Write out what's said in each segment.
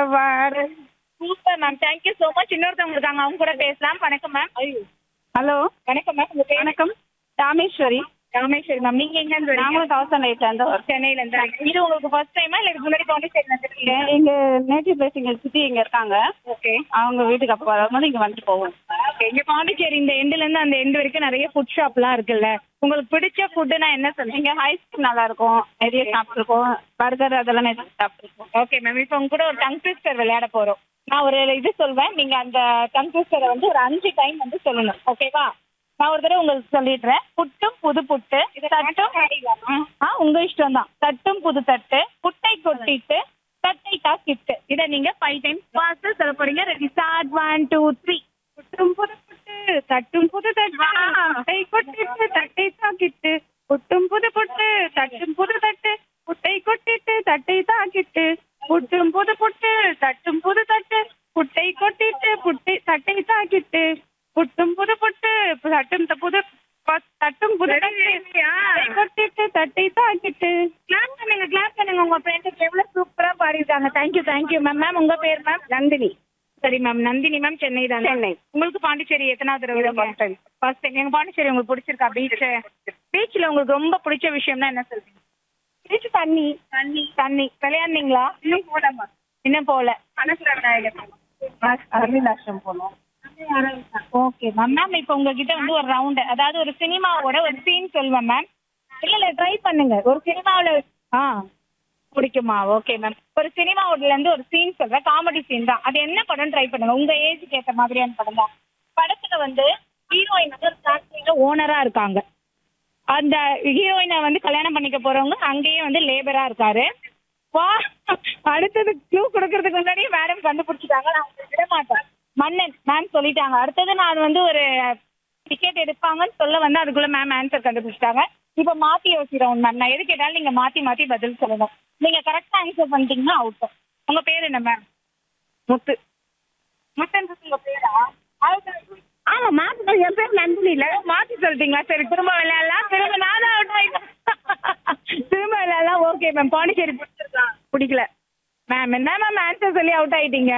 வாரு super ma'am thank you so much இன்னொருத்தவங்க இருக்காங்க அவங்க கூட பேசலாம் வணக்கம் மேம் ஹலோ வணக்கம் மேம் உங்க பேர் வணக்கம் ராமேஸ்வரி ராமேஸ்வரி மேம் நீங்க எங்க இருந்து வரீங்க நாங்களும் தௌசண்ட் எயிட்ல இருந்து வரோம் சென்னையில இருந்து இது உங்களுக்கு ஃபர்ஸ்ட் டைமா இல்ல இதுக்கு முன்னாடி பாண்டிச்சேரி வந்துருக்கீங்க எங்க நேட்டிவ் பிளேஸ் இங்க சுத்தி இங்க இருக்காங்க ஓகே அவங்க வீட்டுக்கு அப்போ வரும்போது இங்க வந்துட்டு போவோம் ஓகே இங்க பாண்டிச்சேரி இந்த எண்டுல இருந்து அந்த எண்டு வரைக்கும் நிறைய ஃபுட் ஷாப்லாம் இருக்குல்ல உங்களுக்கு பிடிச்ச ஃபுட்டுனா என்ன சொல்லுங்க இங்க ஐஸ்கிரீம் நல்லா இருக்கும் நிறைய சாப்பிட்டுருக்கோம் பர்கர் அதெல்லாம் நிறைய சாப்பிட்டுருக்கோம் ஓகே மேம் இப்போ உங்க கூட ஒரு டங் ட்விஸ்டர் விளையாட போறோம் நான் ஒரு இது சொல்வேன் நீங்க அந்த டங் ட்விஸ்டரை வந்து ஒரு அஞ்சு டைம் வந்து சொல்லணும் ஓகேவா நான் ஒரு தடவை உங்களுக்கு சொல்லிடுறேன் புட்டும் புது புட்டு தட்டும் ஆ உங்க இஷ்டம் தான் தட்டும் புது தட்டு புட்டை கொட்டிட்டு தட்டை தாக்கிட்டு இதை நீங்க ஃபைவ் டைம்ஸ் பார்த்து சொல்ல போறீங்க ready start one two three புட்டும் புது புட்டு தட்டும் புது தட்டு புட்டை கொட்டிட்டு தட்டை தாக்கிட்டு புட்டும் புது புட்டு தட்டும் புது தட்டு புட்டை கொட்டிட்டு தட்டை தாக்கிட்டு புட்டும் புது புட்டு தட்டும் புது தட்டு புட்டை கொட்டிட்டு புட்டை தட்டை தாக்கிட்டு புட்டும் புது புட்டு தட்டும் த- புது ப- தட்டும் புது தட்டு புட்டை கொட்டிட்டு தட்டை தாக்கிட்டு கிளாப் பண்ணுங்க கிளாப் பண்ணுங்க உங்க ஃப்ரெண்டுக்கு எவ்வளவு சூப்பரா பாடிருக்காங்க தேங்க்யூ தேங்க்யூ மேம் மேம் உங்க பேர் மேம் நந்தினி சரி மேம் நந்தினி மேம் சென்னை தான் சென்னை. உங்களுக்கு பாண்டிச்சேரி எத்தனாவது தடவை இது first time. ஃபர்ஸ்ட் டைம் எங்க பாண்டிச்சேரி உங்களுக்கு பிடிச்சிருக்கா பீச் பீச்ல உங்களுக்கு ரொம்ப பிடிச்ச விஷயம்னா என்ன சொல்றீங்க பீச் தண்ணி தண்ணி தண்ணி விளையாடுனீங்களா இன்னும் போலமா இன்னும் போல அருளாஷ்டம் போனோம் ஓகே மேம் மேம் இப்போ உங்ககிட்ட வந்து ஒரு ரவுண்டு அதாவது ஒரு சினிமாவோட ஒரு சீன் சொல்லுவேன் மேம் இல்ல இல்ல ட்ரை பண்ணுங்க ஒரு சினிமாவுல ஆ பிடிக்குமா ஓகே மேம் ஒரு சினிமாவோட இருந்து ஒரு சீன் சொல்றேன் காமெடி சீன் தான் அது என்ன படம் ட்ரை பண்ணுங்க உங்க ஏஜுக்கு ஏத்த மாதிரியான படம் தான் படத்துல வந்து ஹீரோயின் வந்து ஒரு ஃபேக்டரியில ஓனரா இருக்காங்க அந்த ஹீரோயினை வந்து கல்யாணம் பண்ணிக்க போறவங்க அங்கேயே வந்து லேபரா இருக்காரு வா அடுத்தது க்ளூ கொடுக்கறதுக்கு முன்னாடியே மேடம் கண்டுபிடிச்சிட்டாங்க நான் உங்களுக்கு விட மாட்டேன் மன்னன் மேம் சொல்லிட்டாங்க அடுத்தது நான் வந்து ஒரு டிக்கெட் எடுப்பாங்கன்னு சொல்ல வந்து அதுக்குள்ள மேம் ஆன்சர் கண்டுபிடிச்சிட்டாங்க இப்போ மாத்தி யோசிக்கிறோம் மேம் நான் எது கேட்டாலும் நீங்க மாத்தி மாத்தி பதில் சொல்லணும் நீங்க கரெக்டா ஆன்சர் பண்ணிட்டீங்கன்னா அவுட் உங்க பேர் என்ன மேம் முத்து முத்தன் உங்க பேரா ஆமா மாத்தி என் பேர் நந்தினி இல்ல மாத்தி சொல்லிட்டீங்களா சரி திரும்ப விளையாடலாம் திரும்ப நானும் அவுட் ஆயிட்டேன் திரும்ப விளையாடலாம் ஓகே மேம் பாண்டிச்சேரி பிடிச்சிருக்கா பிடிக்கல மேம் என்ன மேம் ஆன்சர் சொல்லி அவுட் ஆயிட்டீங்க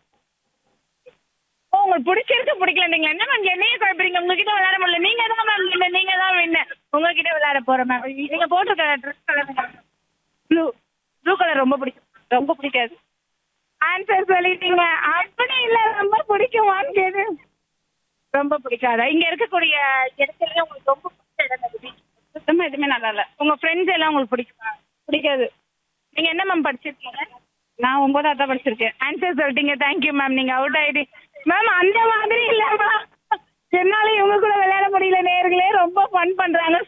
ஓ உங்களுக்கு பிடிச்சிருக்கு பிடிக்கலன்றீங்களா என்ன மேம் என்னையே குழப்பறீங்க உங்ககிட்ட விளையாட முடியல நீங்க தான் மேம் இல்ல நீங்க தான் வின்ன உங்ககிட்ட விளையாட போறேன் மேம் நீங்க போட்டிருக்க dress colour blue blue colour ரொம்ப பிடிக்கும் ரொம்ப பிடிக்காது ஆன்சர் சொல்லிட்டீங்க அப்படி இல்ல ரொம்ப பிடிக்குமான்னு கேது ரொம்ப பிடிக்காதா இங்க இருக்கக்கூடிய இடத்துல உங்களுக்கு ரொம்ப பிடிச்ச இடம் எது? சுத்தமா எதுவுமே நல்லா இல்ல உங்க ஃப்ரெண்ட்ஸ் எல்லாம் உங்களுக்கு பிடிக்குமா பிடிக்காது நீங்க என்ன மேம் படிச்சிருக்கீங்க நான் ஒன்பதாவது தான் படிச்சிருக்கேன் ஆன்சர் சொல்லிட்டீங்க தேங்க்யூ மேம் நீங்க அவுட் ஆயிடு மேம் அந்த மாதிரி இல்லம்மா என்னால இவங்க கூட விளையாட முடியல நேர்களே ரொம்ப ஃபன் பண்றாங்க